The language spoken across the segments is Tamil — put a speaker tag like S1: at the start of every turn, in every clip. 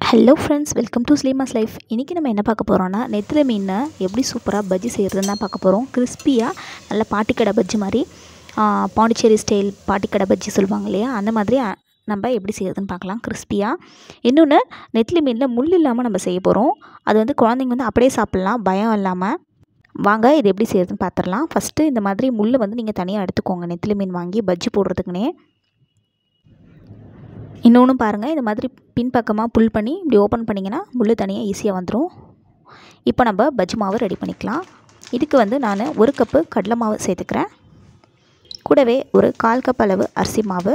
S1: ஹலோ ஃப்ரெண்ட்ஸ் வெல்கம் டு ஸ்லீமாஸ் லைஃப் இன்றைக்கி நம்ம என்ன பார்க்க போகிறோன்னா நெத்தில மீனை எப்படி சூப்பராக பஜ்ஜி செய்கிறதுன்னு தான் பார்க்க போகிறோம் கிறிஸ்பியாக நல்ல பாட்டிக்கடை பஜ்ஜி மாதிரி ஆ, பாண்டிச்சேரி ஸ்டைல் பாட்டிக்கடை பஜ்ஜி சொல்லுவாங்க இல்லையா அந்த மாதிரி அ, நம்ம எப்படி செய்கிறதுன்னு பார்க்கலாம் கிறிஸ்பியாக இன்னொன்று நெத்திலி மீனில் முள் இல்லாமல் நம்ம செய்ய போகிறோம் அது வந்து குழந்தைங்க வந்து அப்படியே சாப்பிட்லாம் பயம் இல்லாமல் வாங்க இது எப்படி செய்கிறதுன்னு பார்த்துடலாம் ஃபஸ்ட்டு இந்த மாதிரி முள் வந்து நீங்கள் தனியாக எடுத்துக்கோங்க நெத்திலி மீன் வாங்கி பஜ்ஜி போடுறதுக்குனே இன்னொன்று பாருங்கள் இந்த மாதிரி பின்பக்கமாக புல் பண்ணி இப்படி ஓப்பன் பண்ணிங்கன்னா முள் தனியாக ஈஸியாக வந்துடும் இப்போ நம்ம பஜ்ஜி மாவு ரெடி பண்ணிக்கலாம் இதுக்கு வந்து நான் ஒரு கப்பு கடலை மாவு சேர்த்துக்கிறேன் கூடவே ஒரு கால் கப் அளவு அரிசி மாவு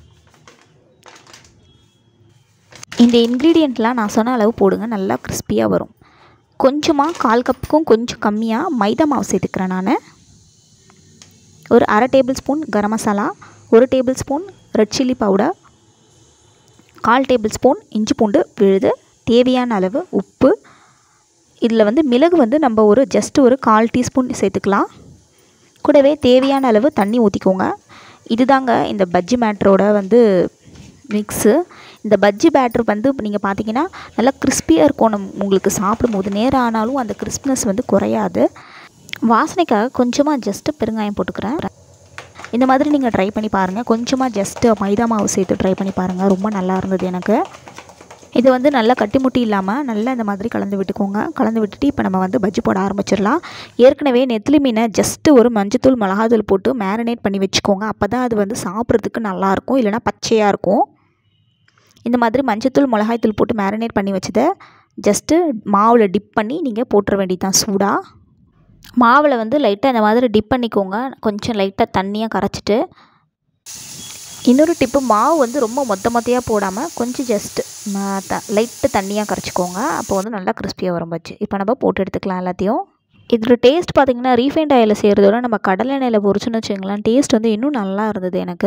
S1: இந்த இன்க்ரீடியண்ட்லாம் நான் சொன்ன அளவு போடுங்க நல்லா கிறிஸ்பியாக வரும் கொஞ்சமாக கால் கப்புக்கும் கொஞ்சம் கம்மியாக மைதா மாவு சேர்த்துக்கிறேன் நான் ஒரு அரை டேபிள் ஸ்பூன் கரம் மசாலா ஒரு tablespoon red chilli powder கால் டேபிள் ஸ்பூன் இஞ்சி பூண்டு விழுது தேவையான அளவு உப்பு இதில் வந்து மிளகு வந்து நம்ம ஒரு ஜஸ்ட் ஒரு கால் டீஸ்பூன் சேர்த்துக்கலாம் கூடவே தேவையான அளவு தண்ணி ஊற்றிக்கோங்க இதுதாங்க இந்த பஜ்ஜி மேட்டரோட வந்து மிக்ஸு இந்த பஜ்ஜி பேட்டர் வந்து நீங்கள் பார்த்தீங்கன்னா நல்லா கிறிஸ்பியாக இருக்கும் நம் உங்களுக்கு சாப்பிடும்போது நேரம் ஆனாலும் அந்த கிறிஸ்ப்னஸ் வந்து குறையாது வாசனைக்காக கொஞ்சமாக ஜஸ்ட்டு பெருங்காயம் போட்டுக்கிறேன் இந்த மாதிரி நீங்கள் ட்ரை பண்ணி பாருங்கள் கொஞ்சமாக ஜஸ்ட்டு மைதா மாவு சேர்த்து ட்ரை பண்ணி பாருங்கள் ரொம்ப நல்லா இருந்தது எனக்கு இது வந்து நல்லா கட்டி முட்டி இல்லாமல் நல்லா இந்த மாதிரி கலந்து விட்டுக்கோங்க கலந்து விட்டுட்டு இப்போ நம்ம வந்து பஜ்ஜி போட ஆரம்பிச்சிடலாம் ஏற்கனவே நெத்திலி மீனை ஜஸ்ட்டு ஒரு மஞ்சத்தூள் மிளகாத்தூள் போட்டு மேரினேட் பண்ணி வச்சுக்கோங்க அப்போ தான் அது வந்து சாப்பிட்றதுக்கு நல்லாயிருக்கும் இல்லைனா பச்சையாக இருக்கும் இந்த மாதிரி மஞ்சத்தூள் மிளகாய்த்தூள் போட்டு மேரினேட் பண்ணி வச்சதை ஜஸ்ட்டு மாவில் டிப் பண்ணி நீங்கள் போட்டுற வேண்டியதான் சூடாக மாவில் வந்து லைட்டாக இந்த மாதிரி டிப் பண்ணிக்கோங்க கொஞ்சம் லைட்டாக தண்ணியாக கரைச்சிட்டு இன்னொரு டிப்பு மாவு வந்து ரொம்ப மொத்த மொத்தையாக போடாமல் கொஞ்சம் ஜஸ்ட்டு த லைட்டு தண்ணியாக கரைச்சிக்கோங்க அப்போ வந்து நல்லா கிறிஸ்பியாக வரும் பச்சு இப்போ நம்ம போட்டு எடுத்துக்கலாம் எல்லாத்தையும் இதில் டேஸ்ட் பார்த்திங்கன்னா ரீஃபைண்ட் ஆயிலில் செய்கிறதோட நம்ம கடலை எண்ணெயில் பொரிச்சுன்னு வச்சுங்களேன் டேஸ்ட் வந்து இன்னும் நல்லா இருந்தது எனக்கு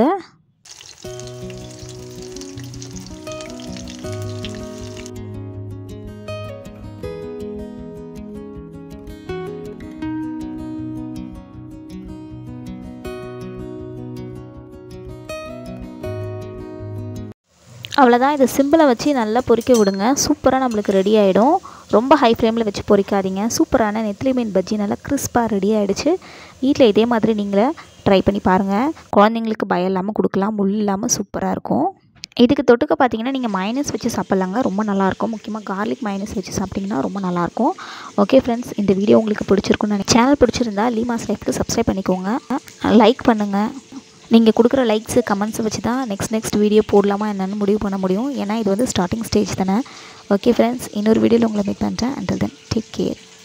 S1: அவ்வளோதான் இதை சிம்பிளை வச்சு நல்லா பொரிக்க விடுங்க சூப்பராக நம்மளுக்கு ரெடி ஆகிடும் ரொம்ப ஹை ஃப்ளேமில் வச்சு பொரிக்காதீங்க சூப்பரான நெத்திலி மீன் பஜ்ஜி நல்லா கிறிஸ்பாக ரெடி ஆகிடுச்சு வீட்டில் இதே மாதிரி நீங்களே ட்ரை பண்ணி பாருங்கள் குழந்தைங்களுக்கு பயம் இல்லாமல் கொடுக்கலாம் முள் இல்லாமல் சூப்பராக இருக்கும் இதுக்கு தொட்டுக்க பார்த்தீங்கன்னா நீங்கள் மைனஸ் வச்சு சாப்பிட்லாங்க ரொம்ப நல்லாயிருக்கும் முக்கியமாக கார்லிக் மைனஸ் வச்சு சாப்பிட்டிங்கன்னா ரொம்ப நல்லாயிருக்கும் ஓகே ஃப்ரெண்ட்ஸ் இந்த வீடியோ உங்களுக்கு பிடிச்சிருக்குன்னு நினைக்கிறேன் சேனல் பிடிச்சிருந்தா லீமாஸ் லைஃப்க்கு சப்ஸ்கிரைப் பண்ணிக்கோங்க லைக் பண்ணுங்கள் நீங்கள் கொடுக்குற லைக்ஸு கமெண்ட்ஸை வச்சு தான் நெக்ஸ்ட் நெக்ஸ்ட் வீடியோ போடலாமா என்னென்னு முடிவு பண்ண முடியும் ஏன்னா இது வந்து ஸ்டார்டிங் ஸ்டேஜ் தானே ஓகே ஃப்ரெண்ட்ஸ் இன்னொரு வீடியோவில் உங்களை மீட் பண்ணுறேன் அண்டில் தென் டேக் கேர்